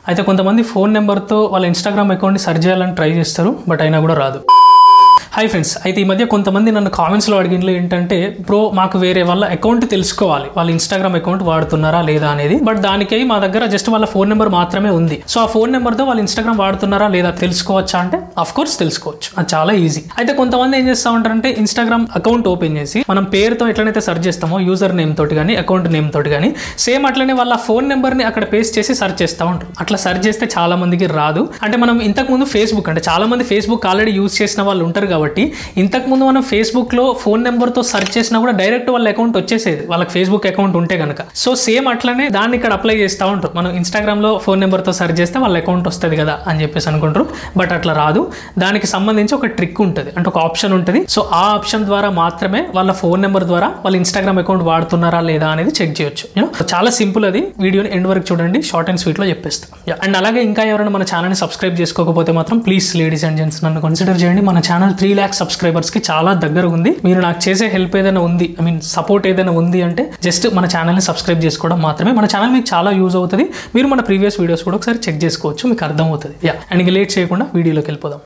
అయితే కొంతమంది ఫోన్ నెంబర్తో వాళ్ళ ఇన్స్టాగ్రామ్ అకౌంట్ని సర్చ్ చేయాలని ట్రై చేస్తారు బట్ అయినా కూడా రాదు హాయ్ ఫ్రెండ్స్ అయితే ఈ మధ్య కొంతమంది నన్ను కామెంట్స్లో అడిగినట్లు ఏంటంటే బ్రో మాకు వేరే వాళ్ళ అకౌంట్ తెలుసుకోవాలి వాళ్ళ ఇన్స్టాగ్రామ్ అకౌంట్ వాడుతున్నారా లేదా అనేది బట్ దానికై మా దగ్గర జస్ట్ వాళ్ళ ఫోన్ నెంబర్ మాత్రమే ఉంది సో ఆ ఫోన్ నెంబర్తో వాళ్ళు ఇన్స్టాగ్రామ్ వాడుతున్నారా లేదా తెలుసుకోవచ్చా అంటే అఫ్ కోర్స్ తెలుసుకోవచ్చు అది చాలా ఈజీ అయితే కొంతమంది ఏం చేస్తూ ఉంటారంటే ఇన్స్టాగ్రామ్ అకౌంట్ ఓపెన్ చేసి మనం పేరుతో ఎట్లనైతే సెర్చ్ చేస్తామో యూజర్ నేమ్ తోటి కానీ అకౌంట్ నేమ్ తోటి కానీ సేమ్ అట్లనే వాళ్ళ ఫోన్ నెంబర్ని అక్కడ పేస్ట్ చేసి సెర్చ్ చేస్తూ ఉంటారు అట్లా సెర్చ్ చేస్తే చాలా మందికి రాదు అంటే మనం ఇంతకు ముందు ఫేస్బుక్ అంటే చాలా మంది ఫేస్బుక్ ఆల్రెడీ యూజ్ చేసిన వాళ్ళు ఉంటారు కాబట్టి ఇంతకు ముందు మనం ఫేస్బుక్ లో ఫోన్ నెంబర్ తో సెర్చ్ చేసినా కూడా డైరెక్ట్ వాళ్ళ అకౌంట్ వచ్చేసేది వాళ్ళకి ఫేస్బుక్ అకౌంట్ ఉంటే కనుక సో సేమ్ అట్లనే దాన్ని ఇక్కడ అప్లై చేస్తూ ఉంటారు మనం ఇన్స్టాగ్రామ్ లో ఫోన్ నెంబర్ తో సెర్చ్ చేస్తే వాళ్ళ అకౌంట్ వస్తుంది కదా అని చెప్పేసి అనుకుంటారు బట్ అట్లా రాదు దానికి సంబంధించి ఒక ట్రిక్ ఉంటుంది అంటే ఒక ఆప్షన్ ఉంటుంది సో ఆ ఆప్షన్ ద్వారా మాత్రమే వాళ్ళ ఫోన్ నెంబర్ ద్వారా వాళ్ళ ఇన్స్టాగ్రామ్ అకౌంట్ వాడుతున్నారా లేదా అనేది చెక్ చేయొచ్చు You know? చాలా సింపుల్ అది వీడియోని ఎండ్ వరకు చూడండి షార్ట్ అండ్ స్వీట్ లో చెప్పేస్తాం అండ్ అలాగే ఇంకా ఎవరైనా మన ఛానల్ని సబ్స్క్రైబ్ చేసుకోకపోతే మాత్రం ప్లీజ్ లేడీస్ అండ్ జెంట్స్ నన్ను కన్సిడర్ చేయండి మన ఛానల్ త్రీ ల్యాక్స్ సబ్స్క్రైబర్స్ కి చాలా దగ్గర ఉంది మీరు నాకు చేసే హెల్ప్ ఏదైనా ఉంది ఐ మీన్ సపోర్ట్ ఏదైనా ఉంది అంటే జస్ట్ మన ఛానల్ని సబ్స్క్రైబ్ చేసుకోవడం మాత్రమే మన ఛానల్ మీకు చాలా యూజ్ అవుతుంది మీరు మన ప్రీవియస్ వీడియోస్ కూడా ఒకసారి చెక్ చేసుకోవచ్చు మీకు అర్థమవుతుంది యా అండ్ ఇంకా లేట్ చేయకుండా వీడియోలోకి వెళ్ళిపోదాం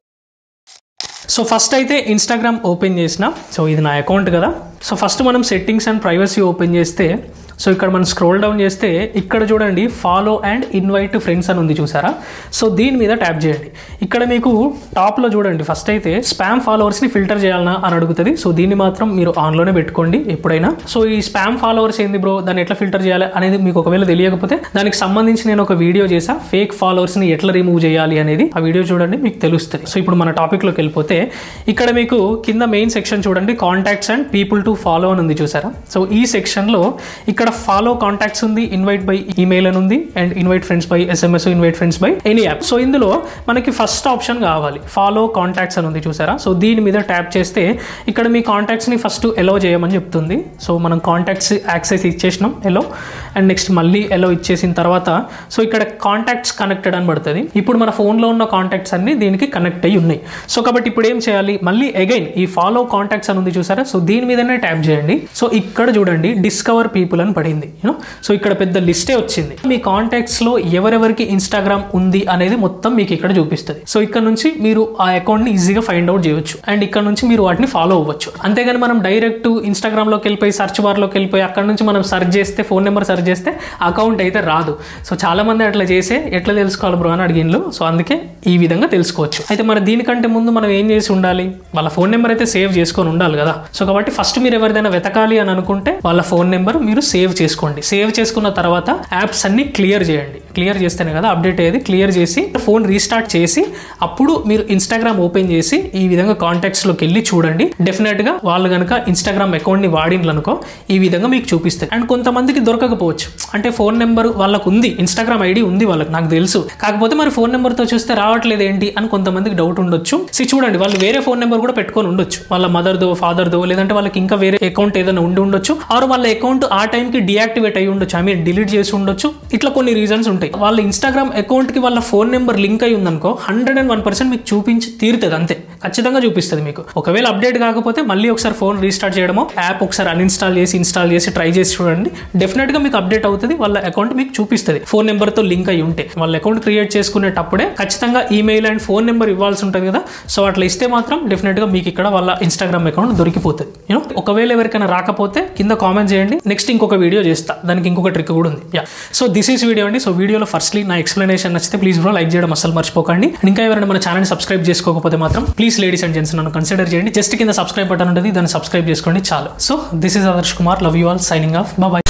సో ఫస్ట్ అయితే ఇన్స్టాగ్రామ్ ఓపెన్ చేసిన సో ఇది నా అకౌంట్ కదా సో ఫస్ట్ మనం సెట్టింగ్స్ అండ్ ప్రైవసీ ఓపెన్ చేస్తే సో ఇక్కడ మనం స్క్రోల్ డౌన్ చేస్తే ఇక్కడ చూడండి ఫాలో అండ్ ఇన్వైట్ ఫ్రెండ్స్ అని ఉంది చూసారా సో దీని మీద ట్యాప్ చేయండి ఇక్కడ మీకు టాప్లో చూడండి ఫస్ట్ అయితే స్పామ్ ఫాలోవర్స్ని ఫిల్టర్ చేయాలన్నా అని అడుగుతుంది సో దీన్ని మాత్రం మీరు ఆన్లోనే పెట్టుకోండి ఎప్పుడైనా సో ఈ స్పామ్ ఫాలోవర్స్ ఏంది బ్రో దాన్ని ఎట్లా ఫిల్టర్ చేయాలి అనేది మీకు ఒకవేళ తెలియకపోతే దానికి సంబంధించి నేను ఒక వీడియో చేసా ఫేక్ ఫాలోవర్స్ని ఎట్లా రిమూవ్ చేయాలి అనేది ఆ వీడియో చూడండి మీకు తెలుస్తుంది సో ఇప్పుడు మన టాపిక్లోకి వెళ్ళిపోతే ఇక్కడ మీకు కింద మెయిన్ సెక్షన్ చూడండి contacts and people to follow అని ఉంది చూసారా సో ఈ సెక్షన్లో ఇక్కడ ఫాలో కాంటాక్ట్స్ ఉంది ఇన్వైట్ బై ఈమెయిల్ అని ఉంది and invite friends by SMS invite friends by any app so ఇందులో మనకి ఫస్ట్ ఆప్షన్ కావాలి ఫాలో కాంటాక్ట్స్ అని ఉంది చూసారా సో దీని మీద ట్యాప్ చేస్తే ఇక్కడ మీ కాంటాక్ట్స్ని ఫస్ట్ ఎలో చేయమని చెప్తుంది సో మనం కాంటాక్ట్స్ యాక్సెస్ ఇచ్చేసినాం ఎలో అండ్ నెక్స్ట్ మళ్ళీ ఎలో ఇచ్చేసిన తర్వాత సో ఇక్కడ కాంటాక్ట్స్ కనెక్టెడ్ అని పడుతుంది ఇప్పుడు మన ఫోన్లో ఉన్న కాంటాక్ట్స్ అన్ని దీనికి కనెక్ట్ అయ్యి ఉన్నాయి సో కాబట్టి ఇప్పుడు ఏం చేయాలి మళ్ళీ అగైన్ ఈ ఫాలో కాంటాక్ట్స్ అని ఉంది చూసారా సో దీని మీదనే ట్యాప్ చేయండి సో ఇక్కడ చూడండి డిస్కవర్ పీపుల్ అని పడింది యూనో సో ఇక్కడ పెద్ద లిస్టే వచ్చింది మీ కాంటాక్ట్స్ లో ఎవరెవరికి ఇన్స్టాగ్రామ్ ఉంది అనేది మొత్తం మీకు ఇక్కడ చూపిస్తుంది సో ఇక్కడ నుంచి మీరు ఆ అకౌంట్ ని ఈజీగా ఫైండ్ అవుట్ చేయొచ్చు అండ్ ఇక్కడ నుంచి మీరు వాటిని ఫాలో అవ్వచ్చు అంతేగాని మనం డైరెక్ట్ ఇన్స్టాగ్రామ్ లోకి వెళ్ళిపోయి సర్చ్ బార్ లోకి వెళ్ళిపోయి అక్కడ నుంచి మనం సెర్చ్ చేస్తే ఫోన్ నెంబర్ సెర్చ్ చేస్తే అకౌంట్ అయితే రాదు సో చాలా మంది అట్లా చేసే ఎట్లా తెలుసుకోవాలి బ్రో అని అడిగిన్లు సో అందుకే ఈ విధంగా తెలుసుకోవచ్చు అయితే మరి దీనికంటే ముందు మనం ఏం చేసి ఉండాలి వాళ్ళ ఫోన్ నెంబర్ అయితే సేవ్ చేసుకొని ఉండాలి కదా సో కాబట్టి ఫస్ట్ మీరు ఎవరిదైనా వెతకాలి అని అనుకుంటే వాళ్ళ ఫోన్ నెంబర్ మీరు సేవ్ చేసుకోండి సేవ్ చేసుకున్న తర్వాత యాప్స్ అన్ని క్లియర్ చేయండి క్లియర్ చేస్తేనే కదా అప్డేట్ అయ్యేది క్లియర్ చేసి ఫోన్ రీస్టార్ట్ చేసి అప్పుడు మీరు ఇన్స్టాగ్రామ్ ఓపెన్ చేసి ఈ విధంగా కాంటాక్ట్స్ లోకి వెళ్ళి చూడండి డెఫినెట్ గా వాళ్ళు కనుక ఇన్స్టాగ్రామ్ అకౌంట్ ని వాడిన్లు అనుకో ఈ విధంగా మీకు చూపిస్తుంది అండ్ కొంతమందికి దొరకకపోవచ్చు అంటే ఫోన్ నెంబర్ వాళ్ళకు ఉంది ఇన్స్టాగ్రామ్ ఐడి ఉంది వాళ్ళకి నాకు తెలుసు కాకపోతే మరి ఫోన్ నెంబర్ తో చూస్తే రావట్లేదు ఏంటి అని కొంతమందికి డౌట్ ఉండొచ్చు సి చూడండి వాళ్ళు వేరే ఫోన్ నెంబర్ కూడా పెట్టుకొని ఉండొచ్చు వాళ్ళ మదర్దో ఫాదర్దో లేదంటే వాళ్ళకి ఇంకా వేరే అకౌంట్ ఏదైనా ఉండి ఉండొచ్చు ఆర్ వాళ్ళ అకౌంట్ ఆ టైంకి డియాక్టివేట్ అయ్యి ఉండొచ్చు ఐ మీన్ డిలీట్ చేసి ఉండొచ్చు ఇట్లా కొన్ని రీజన్స్ ఉంటాయి వాళ్ళ ఇన్స్టాగ్రామ్ అకౌంట్ కి వాళ్ళ ఫోన్ నెంబర్ లింక్ అయి ఉందనుకో హండ్రెడ్ అండ్ వన్ పర్సెంట్ మీకు చూపించి తీరుతుంది అంతే ఖచ్చితంగా చూపిస్తుంది మీకు ఒకవేళ అప్డేట్ కాకపోతే మళ్ళీ ఒకసారి ఫోన్ రీస్టార్ట్ చేయడమో యాప్ ఒకసారి అన్ఇన్స్టాల్ చేసి ఇన్స్టాల్ చేసి ట్రై చేసి చూడండి డెఫినెట్ గా మీకు అప్డేట్ అవుతుంది వాళ్ళ అకౌంట్ మీకు చూపిస్తుంది ఫోన్ నెంబర్ తో లింక్ అయి ఉంటే వాళ్ళ అకౌంట్ క్రియేట్ చేసుకునేటప్పుడే ఖచ్చితంగా ఈమెయిల్ అండ్ ఫోన్ నెంబర్ ఇవ్వాల్సి ఉంటుంది కదా సో అట్లా ఇస్తే మాత్రం డెఫినెట్ గా మీకు ఇక్కడ వాళ్ళ ఇన్స్టాగ్రామ్ అకౌంట్ దొరికిపోతుంది యూనో ఒకవేళ ఎవరికైనా రాకపోతే కింద కామెంట్ చేయండి నెక్స్ట్ ఇంకొక వీడియో చేస్తా దానికి ఇంకొక ట్రిక్ కూడా ఉంది yeah so this is video అండి సో వీడియోలో ఫస్ట్లీ నా ఎక్స్ప్లెనేషన్ నచ్చితే ప్లీజ్ బ్రో లైక్ చేయడం అసలు మర్చిపోకండి And ఇంకా ఎవరైనా మన ఛానల్ సబ్స్క్రైబ్ చేసుకోకపోతే మాత్రం ప్లీజ్ లేడీస్ అండ్ జెంట్స్ నన్ను కన్సిడర్ చేయండి జస్ట్ కింద సబ్స్క్రైబ్ బటన్ ఉంటుంది దాన్ని సబ్స్క్రైబ్ చేసుకోండి చాలు so this is Adarsh Kumar love you all signing off bye